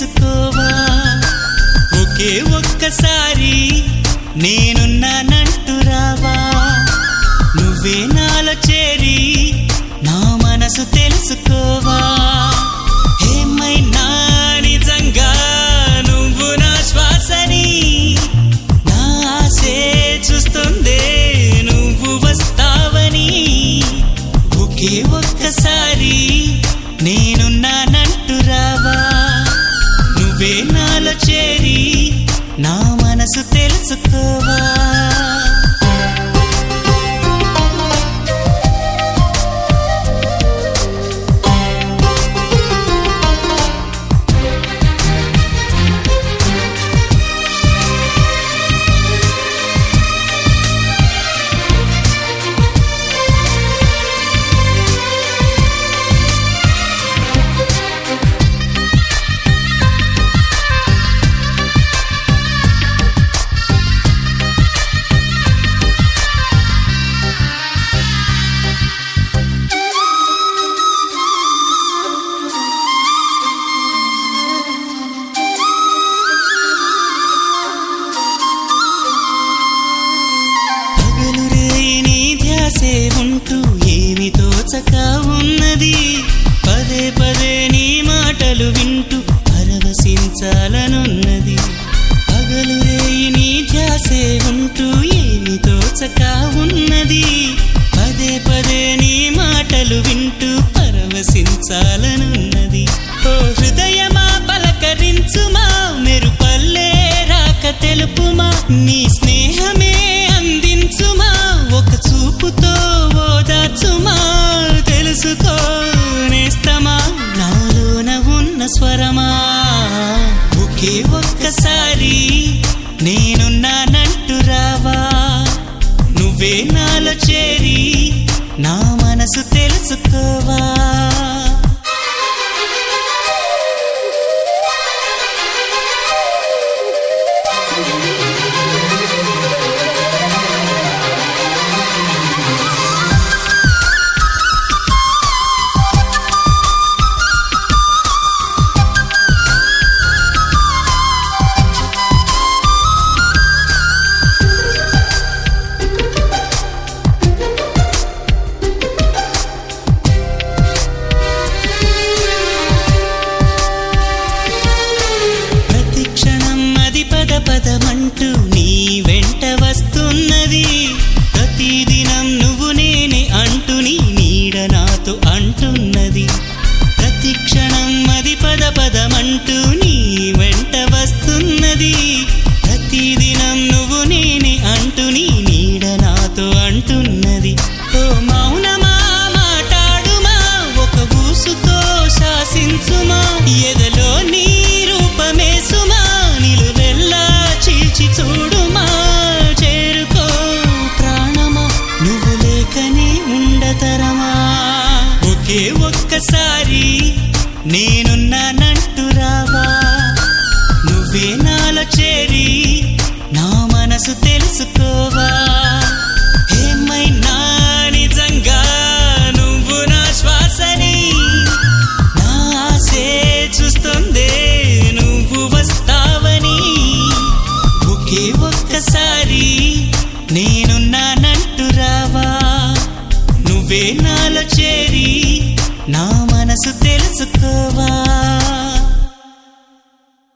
తెలుసుకోవా ఒకే ఒక్కసారి నేనున్నానంటూ రావా నువ్వే నాలో చేరి నా మనసు తెలుసుకోవా ఏమైనా నిజంగా నువ్వు నా శ్వాసని నా ఆశే చూస్తుందే నువ్వు వస్తావని ఒకే ఒక్కసారి నేనున్నానంటూ రావా నువ్వే నాలో చేరి నా మనసు తెలుసుకోవా పగలు రేయి నీ ధ్యాసే ఉంటూ ఏమి తోచక ఉన్నది పదే పదే నీ మాటలు వింటూ పరవశించాలనున్నది పగలు రేయి నీ ధ్యాసే ఉంటూ ఏమి తోచక ఉన్నది పదే పదే నీ మాటలు వింటూ పరవశించాలనున్నది ఓ హృదయమా పలకరించుమా మెరుపల్లే రాక తెలుపుమా నీ స్నేహమే అందించుమా ఒక చూపుతో ఓదార్చుమా తెలుసుకో నేస్తమా నాలోన ఉన్న స్వరమా ఒకే ఒక్కసారి నేనున్నానంటూ రావా నువ్వే నాలో చేరి నా మనసు తెలుసుకోవా ప్రతి క్షణం అది పద పదమంటూ నీ వెంట వస్తున్నది ప్రతిదినం నువ్వు నేనే అంటూ నీ నీడ నాతో అంటున్నది ప్రతి క్షణం అది పద పదమంటూ నీ వెంట వస్తున్నది ప్రతిదినం నువ్వు నేనే అంటూ నీ నీడ నాతో అంటున్నది ఓ మౌనమా మాట్లాడుమా ఒక ఊసుతో శాసించుమా ఎదలో నీ రూపమే సుమా నిలువెల్లా చీల్చి చూడుమా చేరుకో ప్రాణమా నువ్వు లేకనే ఉండతరమా ఒకే ఒక్కసారి నేనున్నానంటూ రావా నువ్వే నాలో చేరి నా మనసు తెలుసుకోవా